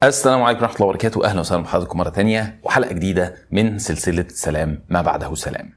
السلام عليكم ورحمة الله وبركاته أهلا وسهلا بحضراتكم مرة تانية وحلقة جديدة من سلسلة سلام ما بعده سلام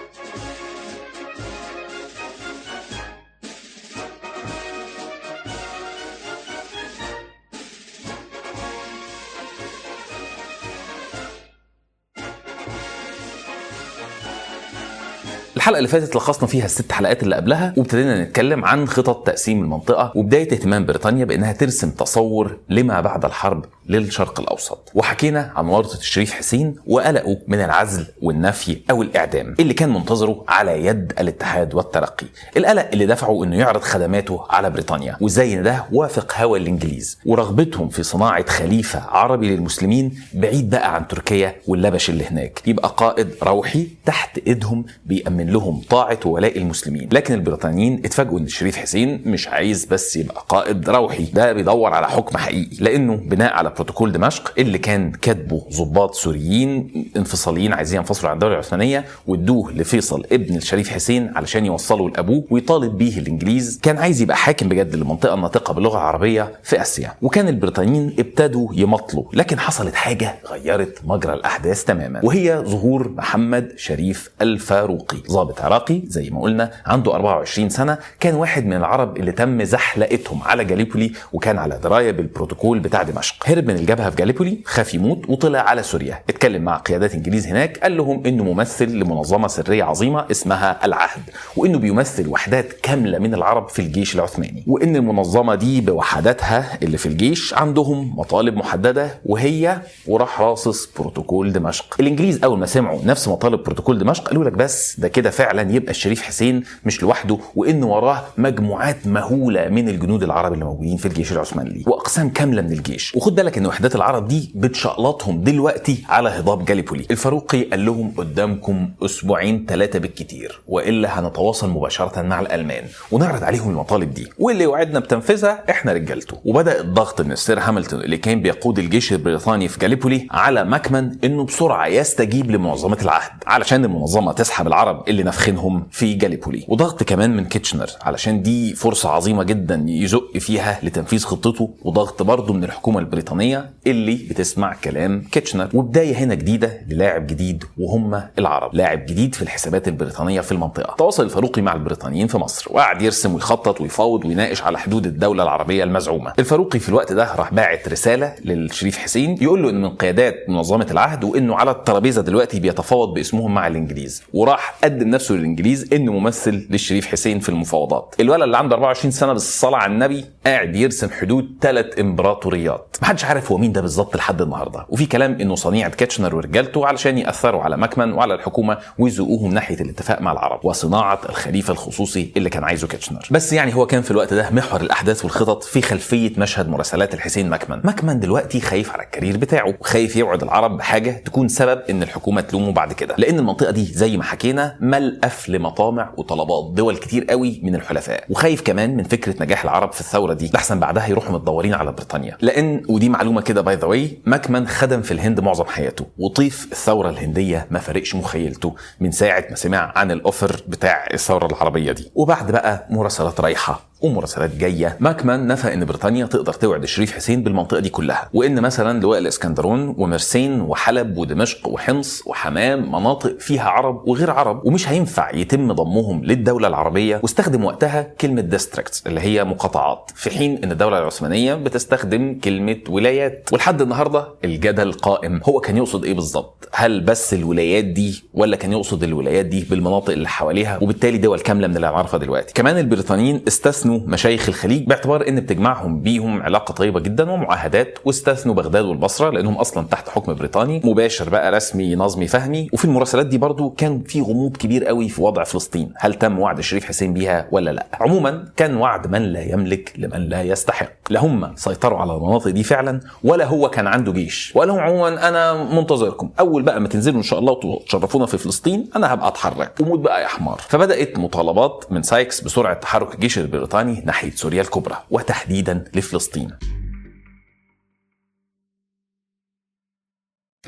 الحلقه اللي فاتت لخصنا فيها الست حلقات اللي قبلها وابتدينا نتكلم عن خطط تقسيم المنطقه وبدايه اهتمام بريطانيا بانها ترسم تصور لما بعد الحرب للشرق الاوسط وحكينا عن ورطه الشريف حسين وقلقه من العزل والنفي او الاعدام اللي كان منتظره على يد الاتحاد والترقي القلق اللي دفعه انه يعرض خدماته على بريطانيا وازاي ان ده وافق هوى الانجليز ورغبتهم في صناعه خليفه عربي للمسلمين بعيد بقى عن تركيا واللبش اللي هناك يبقى قائد روحي تحت ايدهم بيأمن لهم طاعه وولاء المسلمين لكن البريطانيين اتفاجئوا ان الشريف حسين مش عايز بس يبقى قائد روحي ده بيدور على حكم حقيقي لانه بناء على بروتوكول دمشق اللي كان كاتبه ضباط سوريين انفصاليين عايزين ينفصلوا عن الدوله العثمانيه وادوه لفيصل ابن الشريف حسين علشان يوصلوا لابوه ويطالب بيه الانجليز كان عايز يبقى حاكم بجد للمنطقه الناطقه باللغه العربيه في اسيا وكان البريطانيين ابتدوا يمطلوا لكن حصلت حاجه غيرت مجرى الاحداث تماما وهي ظهور محمد شريف الفاروقي ضابط عراقي زي ما قلنا عنده 24 سنه كان واحد من العرب اللي تم زحلقتهم على جاليبولي وكان على درايه بالبروتوكول بتاع دمشق هرب من الجبهه في جاليبولي خاف يموت وطلع على سوريا اتكلم مع قيادات انجليز هناك قال لهم انه ممثل لمنظمه سريه عظيمه اسمها العهد وانه بيمثل وحدات كامله من العرب في الجيش العثماني وان المنظمه دي بوحداتها اللي في الجيش عندهم مطالب محدده وهي وراح راصص بروتوكول دمشق الانجليز اول ما سمعوا نفس مطالب بروتوكول دمشق قالوا لك بس ده كده فعلا يبقى الشريف حسين مش لوحده وان وراه مجموعات مهوله من الجنود العرب اللي موجودين في الجيش العثماني واقسام كامله من الجيش وخد بالك ان وحدات العرب دي بتشقلطهم دلوقتي على هضاب جاليبولي الفاروقي قال لهم قدامكم اسبوعين ثلاثه بالكتير والا هنتواصل مباشره مع الالمان ونعرض عليهم المطالب دي واللي وعدنا بتنفيذها احنا رجالته وبدا الضغط من السير هاملتون اللي كان بيقود الجيش البريطاني في جاليبولي على ماكمان انه بسرعه يستجيب لمنظمه العهد علشان المنظمه تسحب العرب اللي نفخينهم في جاليبولي وضغط كمان من كيتشنر علشان دي فرصه عظيمه جدا يزق فيها لتنفيذ خطته وضغط برضه من الحكومه البريطانيه اللي بتسمع كلام كيتشنر وبدايه هنا جديده للاعب جديد وهم العرب لاعب جديد في الحسابات البريطانيه في المنطقه تواصل الفاروقي مع البريطانيين في مصر وقعد يرسم ويخطط ويفاوض ويناقش على حدود الدوله العربيه المزعومه الفاروقي في الوقت ده راح باعت رساله للشريف حسين يقول له ان من قيادات منظمه العهد وانه على الترابيزه دلوقتي بيتفاوض باسمهم مع الانجليز وراح قدم نفسه للانجليز انه ممثل للشريف حسين في المفاوضات الولد اللي عنده 24 سنه بالصلاه على النبي قاعد يرسم حدود ثلاث امبراطوريات محدش عارف هو مين ده بالظبط لحد النهارده وفي كلام انه صنيعه كيتشنر ورجالته علشان ياثروا على مكمن وعلى الحكومه ويزقوهم ناحيه الاتفاق مع العرب وصناعه الخليفه الخصوصي اللي كان عايزه كيتشنر بس يعني هو كان في الوقت ده محور الاحداث والخطط في خلفيه مشهد مراسلات الحسين مكمن مكمن دلوقتي خايف على الكارير بتاعه وخايف يوعد العرب بحاجه تكون سبب ان الحكومه تلومه بعد كده لان المنطقه دي زي ما حكينا ملأف لمطامع وطلبات دول كتير قوي من الحلفاء وخايف كمان من فكره نجاح العرب في الثوره دي لحسن بعدها يروحوا متدورين على بريطانيا لان ودي معلومه كده باي ذا واي مكمن خدم في الهند معظم حياته وطيف الثوره الهنديه ما فارقش مخيلته من ساعه ما سمع عن الاوفر بتاع الثوره العربيه دي وبعد بقى مراسلات رايحه ومراسلات جايه ماكمان نفى ان بريطانيا تقدر توعد الشريف حسين بالمنطقه دي كلها وان مثلا لواء الاسكندرون ومرسين وحلب ودمشق وحمص وحمام مناطق فيها عرب وغير عرب ومش هينفع يتم ضمهم للدوله العربيه واستخدم وقتها كلمه ديستريكتس اللي هي مقاطعات في حين ان الدوله العثمانيه بتستخدم كلمه ولايات ولحد النهارده الجدل قائم هو كان يقصد ايه بالظبط هل بس الولايات دي ولا كان يقصد الولايات دي بالمناطق اللي حواليها وبالتالي دول كامله من اللي عارفها دلوقتي كمان البريطانيين استثنوا استثنوا مشايخ الخليج باعتبار ان بتجمعهم بيهم علاقه طيبه جدا ومعاهدات واستثنوا بغداد والبصره لانهم اصلا تحت حكم بريطاني مباشر بقى رسمي نظمي فهمي وفي المراسلات دي برضو كان في غموض كبير قوي في وضع فلسطين هل تم وعد الشريف حسين بيها ولا لا عموما كان وعد من لا يملك لمن لا يستحق لا هم سيطروا على المناطق دي فعلا ولا هو كان عنده جيش ولا هم عموما انا منتظركم اول بقى ما تنزلوا ان شاء الله وتشرفونا في فلسطين انا هبقى اتحرك وموت بقى يا حمار فبدات مطالبات من سايكس بسرعه تحرك الجيش البريطاني ناحيه سوريا الكبرى وتحديدا لفلسطين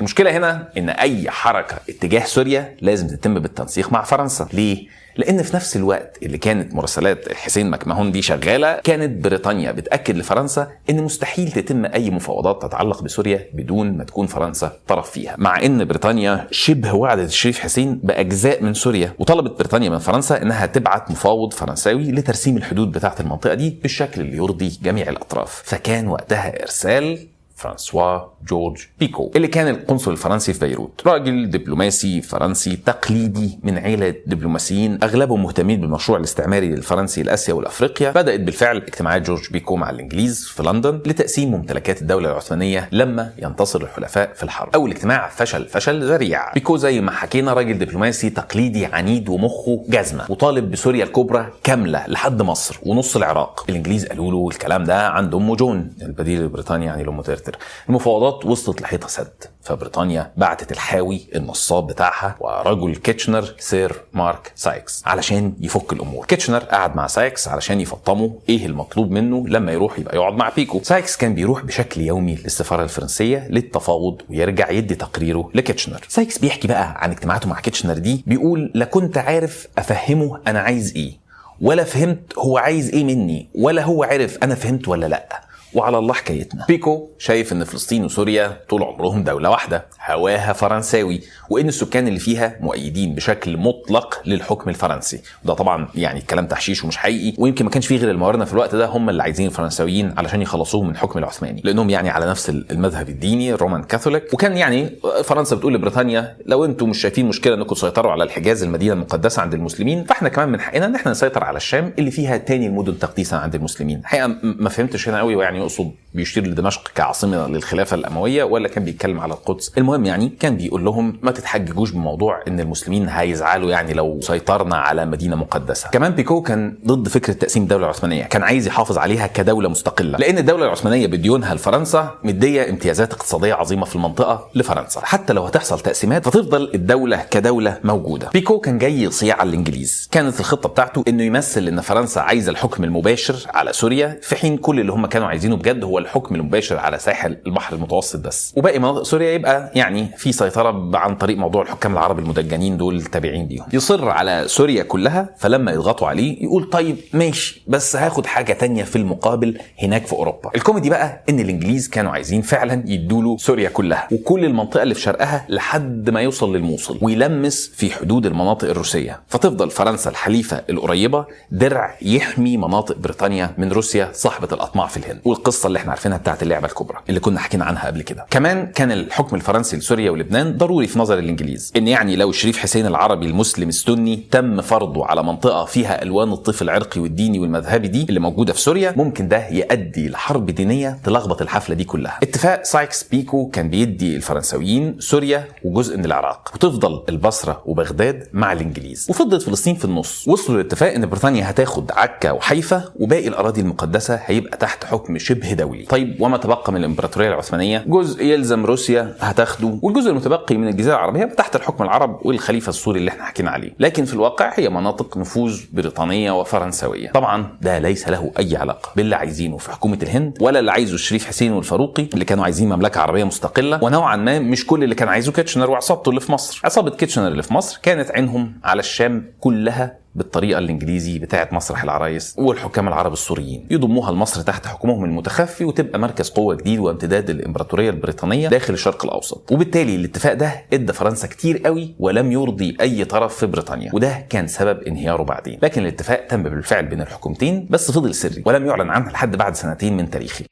المشكله هنا ان اي حركه اتجاه سوريا لازم تتم بالتنسيق مع فرنسا ليه لان في نفس الوقت اللي كانت مراسلات حسين مكمهون دي شغاله كانت بريطانيا بتاكد لفرنسا ان مستحيل تتم اي مفاوضات تتعلق بسوريا بدون ما تكون فرنسا طرف فيها مع ان بريطانيا شبه وعدت الشريف حسين باجزاء من سوريا وطلبت بريطانيا من فرنسا انها تبعت مفاوض فرنساوي لترسيم الحدود بتاعه المنطقه دي بالشكل اللي يرضي جميع الاطراف فكان وقتها ارسال فرانسوا جورج بيكو اللي كان القنصل الفرنسي في بيروت راجل دبلوماسي فرنسي تقليدي من عيلة دبلوماسيين أغلبهم مهتمين بالمشروع الاستعماري الفرنسي لآسيا والأفريقيا بدأت بالفعل اجتماعات جورج بيكو مع الإنجليز في لندن لتقسيم ممتلكات الدولة العثمانية لما ينتصر الحلفاء في الحرب أول اجتماع فشل فشل ذريع بيكو زي ما حكينا راجل دبلوماسي تقليدي عنيد ومخه جزمة وطالب بسوريا الكبرى كاملة لحد مصر ونص العراق الإنجليز قالوا له الكلام ده عند أم جون البديل لبريطانيا يعني لأم ترتر المفاوضات وصلت لحيطة سد فبريطانيا بعتت الحاوي النصاب بتاعها ورجل كيتشنر سير مارك سايكس علشان يفك الامور كيتشنر قعد مع سايكس علشان يفطموا ايه المطلوب منه لما يروح يبقى يقعد مع بيكو سايكس كان بيروح بشكل يومي للسفاره الفرنسيه للتفاوض ويرجع يدي تقريره لكيتشنر سايكس بيحكي بقى عن اجتماعاته مع كيتشنر دي بيقول لا كنت عارف افهمه انا عايز ايه ولا فهمت هو عايز ايه مني ولا هو عرف انا فهمت ولا لا وعلى الله حكايتنا بيكو شايف ان فلسطين وسوريا طول عمرهم دولة واحدة هواها فرنساوي وان السكان اللي فيها مؤيدين بشكل مطلق للحكم الفرنسي وده طبعا يعني الكلام تحشيش ومش حقيقي ويمكن ما كانش فيه غير الموارنه في الوقت ده هم اللي عايزين الفرنساويين علشان يخلصوهم من الحكم العثماني لانهم يعني على نفس المذهب الديني الرومان كاثوليك وكان يعني فرنسا بتقول لبريطانيا لو انتم مش شايفين مشكله انكم تسيطروا على الحجاز المدينه المقدسه عند المسلمين فاحنا كمان من حقنا ان احنا نسيطر على الشام اللي فيها تاني المدن تقديسا عند المسلمين الحقيقه ما فهمتش هنا قوي يعني يقصد بيشير لدمشق كعاصمه للخلافه الامويه ولا كان بيتكلم على القدس المهم يعني كان بيقول لهم ما تتحججوش بموضوع ان المسلمين هيزعلوا يعني لو سيطرنا على مدينه مقدسه كمان بيكو كان ضد فكره تقسيم الدوله العثمانيه كان عايز يحافظ عليها كدوله مستقله لان الدوله العثمانيه بديونها لفرنسا مديه امتيازات اقتصاديه عظيمه في المنطقه لفرنسا حتى لو هتحصل تقسيمات فتفضل الدوله كدوله موجوده بيكو كان جاي يصيع على الانجليز كانت الخطه بتاعته انه يمثل ان فرنسا عايزه الحكم المباشر على سوريا في حين كل اللي هم كانوا عايزينه بجد هو الحكم المباشر على ساحل البحر المتوسط بس وباقي مناطق سوريا يبقى يعني في سيطره عن طريق موضوع الحكام العرب المدجنين دول تابعين ليهم يصر على سوريا كلها فلما يضغطوا عليه يقول طيب ماشي بس هاخد حاجه تانية في المقابل هناك في اوروبا الكوميدي بقى ان الانجليز كانوا عايزين فعلا يدوا سوريا كلها وكل المنطقه اللي في شرقها لحد ما يوصل للموصل ويلمس في حدود المناطق الروسيه فتفضل فرنسا الحليفه القريبه درع يحمي مناطق بريطانيا من روسيا صاحبه الاطماع في الهند والقصه اللي احنا عارفينها بتاعت اللعبه الكبرى اللي كنا حكينا عنها قبل كده كمان كان الحكم الفرنسي لسوريا ولبنان ضروري في نظر الانجليز ان يعني لو شريف حسين العربي المسلم السني تم فرضه على منطقه فيها الوان الطيف العرقي والديني والمذهبي دي اللي موجوده في سوريا ممكن ده يؤدي لحرب دينيه تلخبط الحفله دي كلها اتفاق سايكس بيكو كان بيدي الفرنساويين سوريا وجزء من العراق وتفضل البصره وبغداد مع الانجليز وفضلت فلسطين في النص وصلوا لاتفاق ان بريطانيا هتاخد عكا وحيفا وباقي الاراضي المقدسه هيبقى تحت حكم شبه دولي طيب وما تبقى من الامبراطوريه العثمانيه جزء يلزم روسيا هتاخده والجزء المتبقي من الجزيره العربيه تحت الحكم العرب والخليفه السوري اللي احنا حكينا عليه لكن في الواقع هي مناطق نفوذ بريطانيه وفرنسويه طبعا ده ليس له اي علاقه باللي عايزينه في حكومه الهند ولا اللي عايزه الشريف حسين والفاروقي اللي كانوا عايزين مملكه عربيه مستقله ونوعا ما مش كل اللي كان عايزه كيتشنر وعصابته اللي في مصر عصابه كيتشنر اللي في مصر كانت عينهم على الشام كلها بالطريقه الانجليزي بتاعه مسرح العرايس والحكام العرب السوريين يضموها لمصر تحت حكمهم المتخفي وتبقى مركز قوه جديد وامتداد للامبراطوريه البريطانيه داخل الشرق الاوسط وبالتالي الاتفاق ده ادى فرنسا كتير قوي ولم يرضي اي طرف في بريطانيا وده كان سبب انهياره بعدين لكن الاتفاق تم بالفعل بين الحكومتين بس فضل سري ولم يعلن عنه لحد بعد سنتين من تاريخه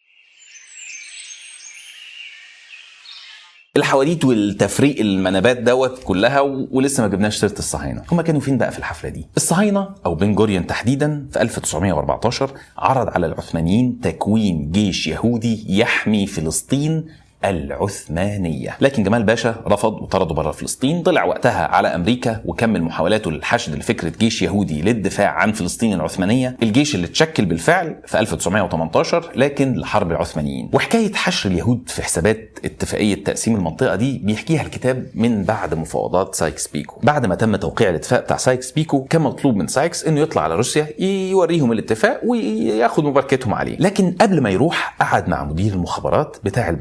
الحواديت والتفريق المنابات دوت كلها ولسه ما جبناش سيره الصهاينه هم كانوا فين بقى في الحفله دي الصهاينه او بن جوريون تحديدا في 1914 عرض على العثمانيين تكوين جيش يهودي يحمي فلسطين العثمانية لكن جمال باشا رفض وطرده بره فلسطين طلع وقتها على أمريكا وكمل محاولاته للحشد لفكرة جيش يهودي للدفاع عن فلسطين العثمانية الجيش اللي اتشكل بالفعل في 1918 لكن لحرب العثمانيين وحكاية حشر اليهود في حسابات اتفاقية تقسيم المنطقة دي بيحكيها الكتاب من بعد مفاوضات سايكس بيكو بعد ما تم توقيع الاتفاق بتاع سايكس بيكو كان مطلوب من سايكس انه يطلع على روسيا يوريهم الاتفاق وياخد مباركتهم عليه لكن قبل ما يروح قعد مع مدير المخابرات بتاع البحرية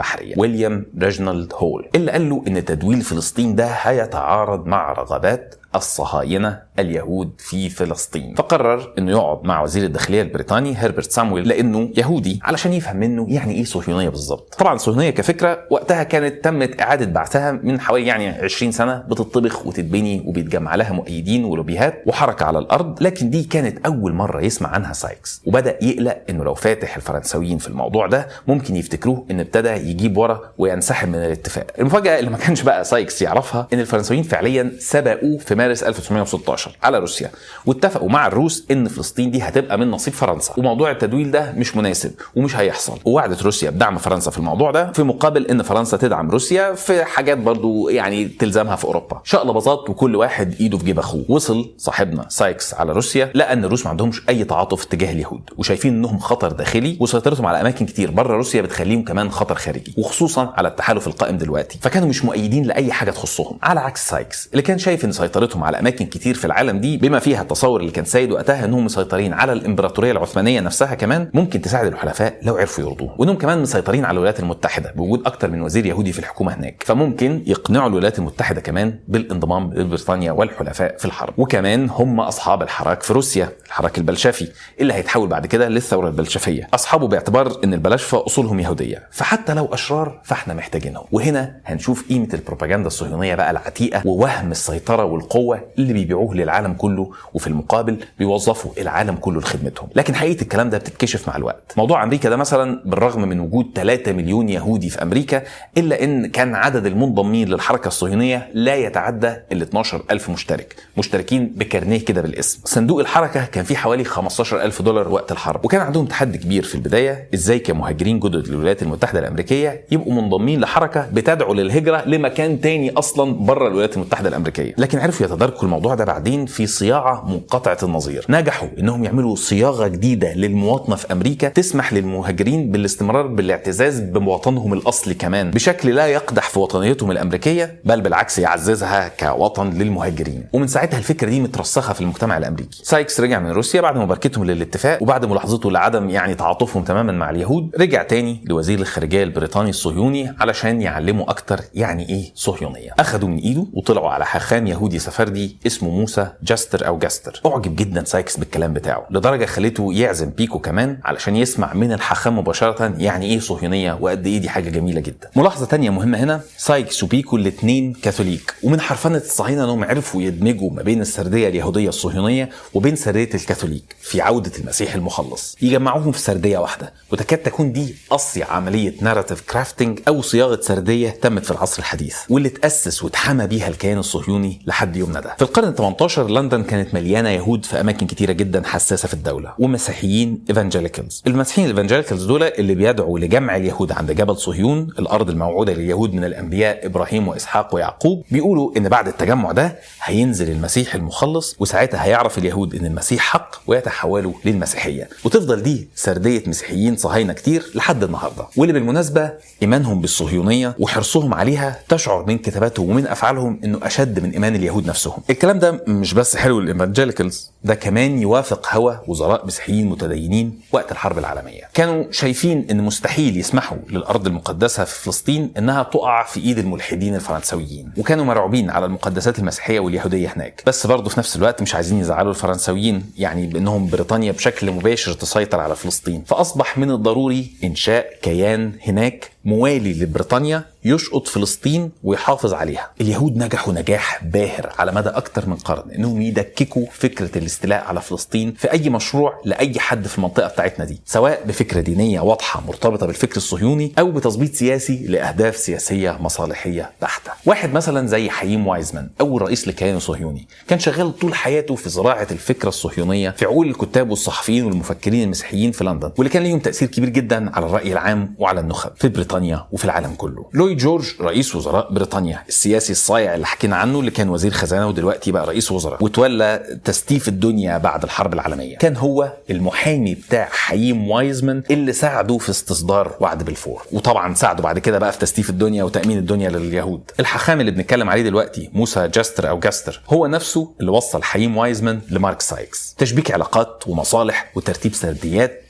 ويليام ريجنالد هول اللي قال له ان تدويل فلسطين ده هيتعارض مع رغبات الصهاينة اليهود في فلسطين فقرر انه يقعد مع وزير الداخليه البريطاني هربرت سامويل لانه يهودي علشان يفهم منه يعني ايه صهيونيه بالظبط طبعا الصهيونيه كفكره وقتها كانت تمت اعاده بعثها من حوالي يعني 20 سنه بتطبخ وتتبني وبيتجمع لها مؤيدين ولوبيهات وحركه على الارض لكن دي كانت اول مره يسمع عنها سايكس وبدا يقلق انه لو فاتح الفرنساويين في الموضوع ده ممكن يفتكروه ان ابتدى يجيب ورا وينسحب من الاتفاق المفاجاه اللي ما كانش بقى سايكس يعرفها ان الفرنساويين فعليا سبقوه في مارس 1916 على روسيا واتفقوا مع الروس ان فلسطين دي هتبقى من نصيب فرنسا وموضوع التدويل ده مش مناسب ومش هيحصل ووعدت روسيا بدعم فرنسا في الموضوع ده في مقابل ان فرنسا تدعم روسيا في حاجات برضو يعني تلزمها في اوروبا شقلباظات وكل واحد ايده في جيب اخوه وصل صاحبنا سايكس على روسيا لقى ان الروس ما عندهمش اي تعاطف تجاه اليهود وشايفين انهم خطر داخلي وسيطرتهم على اماكن كتير بره روسيا بتخليهم كمان خطر خارجي وخصوصا على التحالف القائم دلوقتي فكانوا مش مؤيدين لاي حاجه تخصهم على عكس سايكس اللي كان شايف ان سيطرتهم على اماكن كتير في العالم دي بما فيها التصور اللي كان سيد وقتها انهم مسيطرين على الامبراطوريه العثمانيه نفسها كمان ممكن تساعد الحلفاء لو عرفوا يرضوه وانهم كمان مسيطرين على الولايات المتحده بوجود اكتر من وزير يهودي في الحكومه هناك فممكن يقنعوا الولايات المتحده كمان بالانضمام لبريطانيا والحلفاء في الحرب وكمان هم اصحاب الحراك في روسيا الحراك البلشفي اللي هيتحول بعد كده للثوره البلشفيه اصحابه باعتبار ان البلاشفه اصولهم يهوديه فحتى لو اشرار فاحنا محتاجينهم وهنا هنشوف قيمه البروباغندا الصهيونيه بقى العتيقه ووهم السيطره والقوه اللي بيبيعوه للعالم كله وفي المقابل بيوظفوا العالم كله لخدمتهم لكن حقيقه الكلام ده بتتكشف مع الوقت موضوع امريكا ده مثلا بالرغم من وجود 3 مليون يهودي في امريكا الا ان كان عدد المنضمين للحركه الصهيونيه لا يتعدى ال 12 ألف مشترك مشتركين بكارنيه كده بالاسم صندوق الحركه كان فيه حوالي 15 ألف دولار وقت الحرب وكان عندهم تحدي كبير في البدايه ازاي كمهاجرين جدد للولايات المتحده الامريكيه يبقوا منضمين لحركه بتدعو للهجره لمكان تاني اصلا بره الولايات المتحده الامريكيه لكن عرفوا يتداركوا الموضوع ده بعدين في صياعه منقطعه النظير نجحوا انهم يعملوا صياغه جديده للمواطنه في امريكا تسمح للمهاجرين بالاستمرار بالاعتزاز بوطنهم الاصلي كمان بشكل لا يقدح في وطنيتهم الامريكيه بل بالعكس يعززها كوطن للمهاجرين ومن ساعتها الفكره دي مترسخه في المجتمع الامريكي سايكس رجع من روسيا بعد مباركتهم للاتفاق وبعد ملاحظته لعدم يعني تعاطفهم تماما مع اليهود رجع تاني لوزير الخارجيه البريطاني الصهيوني علشان يعلمه اكتر يعني ايه صهيونيه اخدوا من ايده وطلعوا على حاخام يهودي سفردي اسمه موسى جاستر او جاستر اعجب جدا سايكس بالكلام بتاعه لدرجه خليته يعزم بيكو كمان علشان يسمع من الحاخام مباشره يعني ايه صهيونيه وقد ايه دي حاجه جميله جدا ملاحظه تانية مهمه هنا سايكس وبيكو الاثنين كاثوليك ومن حرفنه الصهاينه انهم عرفوا يدمجوا ما بين السرديه اليهوديه الصهيونيه وبين سرديه الكاثوليك في عوده المسيح المخلص يجمعوهم في سرديه واحده وتكاد تكون دي اصيع عمليه ناراتيف كرافتنج او صياغه سرديه تمت في العصر الحديث واللي تاسس واتحمى بيها الكيان الصهيوني لحد يومنا ده في القرن ال 18 لندن كانت مليانه يهود في اماكن كتيره جدا حساسه في الدوله ومسيحيين ايفانجيليكالز المسيحيين الايفانجيليكالز دول اللي بيدعوا لجمع اليهود عند جبل صهيون الارض الموعوده لليهود من الانبياء ابراهيم واسحاق ويعقوب بيقولوا ان بعد التجمع ده هينزل المسيح المخلص وساعتها هيعرف اليهود ان المسيح حق ويتحولوا للمسيحيه وتفضل دي سرديه مسيحيين صهاينه كتير لحد النهارده واللي بالمناسبه ايمانهم بالصهيونيه وحرصهم عليها تشعر من كتاباتهم ومن افعالهم انه اشد من ايمان اليهود نفسهم الكلام ده مش بس حلو للايفانجيليكالز ده كمان يوافق هوى وزراء مسيحيين متدينين وقت الحرب العالميه كانوا شايفين ان مستحيل يسمحوا للارض المقدسه في فلسطين انها تقع في ايد الملحدين الفرنسويين وكانوا مرعوبين على المقدسات المسيحيه واليهوديه هناك بس برضه في نفس الوقت مش عايزين يزعلوا الفرنسويين يعني بانهم بريطانيا بشكل مباشر تسيطر على فلسطين فاصبح من الضروري انشاء كيان هناك موالي لبريطانيا يشقط فلسطين ويحافظ عليها اليهود نجحوا نجاح باهر على مدى أكتر من قرن إنهم يدككوا فكرة الاستيلاء على فلسطين في أي مشروع لأي حد في المنطقة بتاعتنا دي سواء بفكرة دينية واضحة مرتبطة بالفكر الصهيوني أو بتظبيط سياسي لأهداف سياسية مصالحية بحتة واحد مثلا زي حييم وايزمان أول رئيس لكيان الصهيوني كان شغال طول حياته في زراعة الفكرة الصهيونية في عقول الكتاب والصحفيين والمفكرين المسيحيين في لندن واللي كان ليهم تأثير كبير جدا على الرأي العام وعلى النخب في بريطانيا وفي العالم كله لويد جورج رئيس وزراء بريطانيا السياسي الصايع اللي حكينا عنه اللي كان وزير خزانه ودلوقتي بقى رئيس وزراء وتولى تستيف الدنيا بعد الحرب العالميه كان هو المحامي بتاع حييم وايزمان اللي ساعده في استصدار وعد بالفور وطبعا ساعده بعد كده بقى في تستيف الدنيا وتامين الدنيا لليهود الحاخام اللي بنتكلم عليه دلوقتي موسى جاستر او جاستر هو نفسه اللي وصل حييم وايزمان لمارك سايكس تشبيك علاقات ومصالح وترتيب سرديات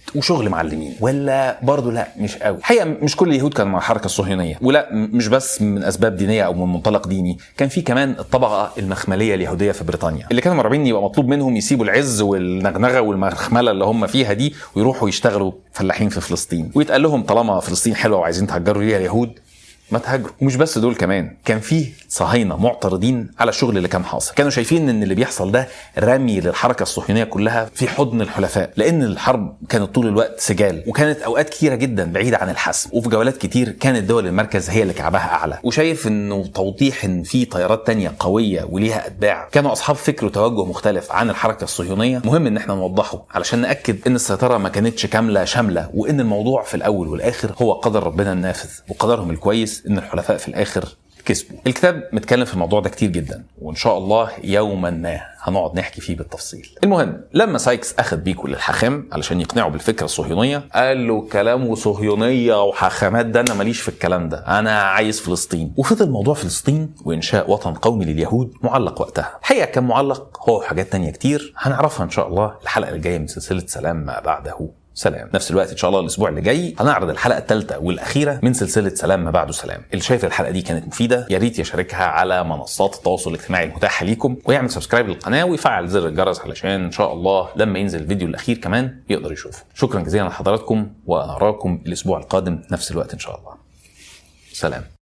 وشغل معلمين ولا برضه لا مش قوي الحقيقه مش كل اليهود كانوا مع الحركه الصهيونيه ولا م- مش بس من اسباب دينيه او من منطلق ديني كان في كمان الطبقه المخمليه اليهوديه في بريطانيا اللي كانوا مرعوبين يبقى مطلوب منهم يسيبوا العز والنغنغه والمخمله اللي هم فيها دي ويروحوا يشتغلوا فلاحين في فلسطين ويتقال لهم طالما فلسطين حلوه وعايزين تهجروا ليها اليهود ما تهاجروا ومش بس دول كمان كان في صهاينه معترضين على الشغل اللي كان حاصل كانوا شايفين ان اللي بيحصل ده رمي للحركه الصهيونيه كلها في حضن الحلفاء لان الحرب كانت طول الوقت سجال وكانت اوقات كتيره جدا بعيده عن الحسم وفي جولات كتير كانت دول المركز هي اللي كعبها اعلى وشايف انه توضيح ان في طيارات تانية قويه وليها اتباع كانوا اصحاب فكر وتوجه مختلف عن الحركه الصهيونيه مهم ان احنا نوضحه علشان ناكد ان السيطره ما كانتش كامله شامله وان الموضوع في الاول والاخر هو قدر ربنا النافذ وقدرهم الكويس ان الحلفاء في الاخر كسبوا الكتاب متكلم في الموضوع ده كتير جدا وان شاء الله يوما ما هنقعد نحكي فيه بالتفصيل المهم لما سايكس اخذ بيكو للحاخام علشان يقنعه بالفكره الصهيونيه قال له كلام صهيونيه وحاخامات ده انا ماليش في الكلام ده انا عايز فلسطين وفضل موضوع فلسطين وانشاء وطن قومي لليهود معلق وقتها الحقيقه كان معلق هو حاجات تانية كتير هنعرفها ان شاء الله الحلقه الجايه من سلسله سلام ما بعده سلام نفس الوقت ان شاء الله الاسبوع اللي جاي هنعرض الحلقه الثالثه والاخيره من سلسله سلام ما بعده سلام اللي شايف الحلقه دي كانت مفيده يا ريت يشاركها على منصات التواصل الاجتماعي المتاحه ليكم ويعمل سبسكرايب للقناه ويفعل زر الجرس علشان ان شاء الله لما ينزل الفيديو الاخير كمان يقدر يشوفه شكرا جزيلا لحضراتكم واراكم الاسبوع القادم نفس الوقت ان شاء الله سلام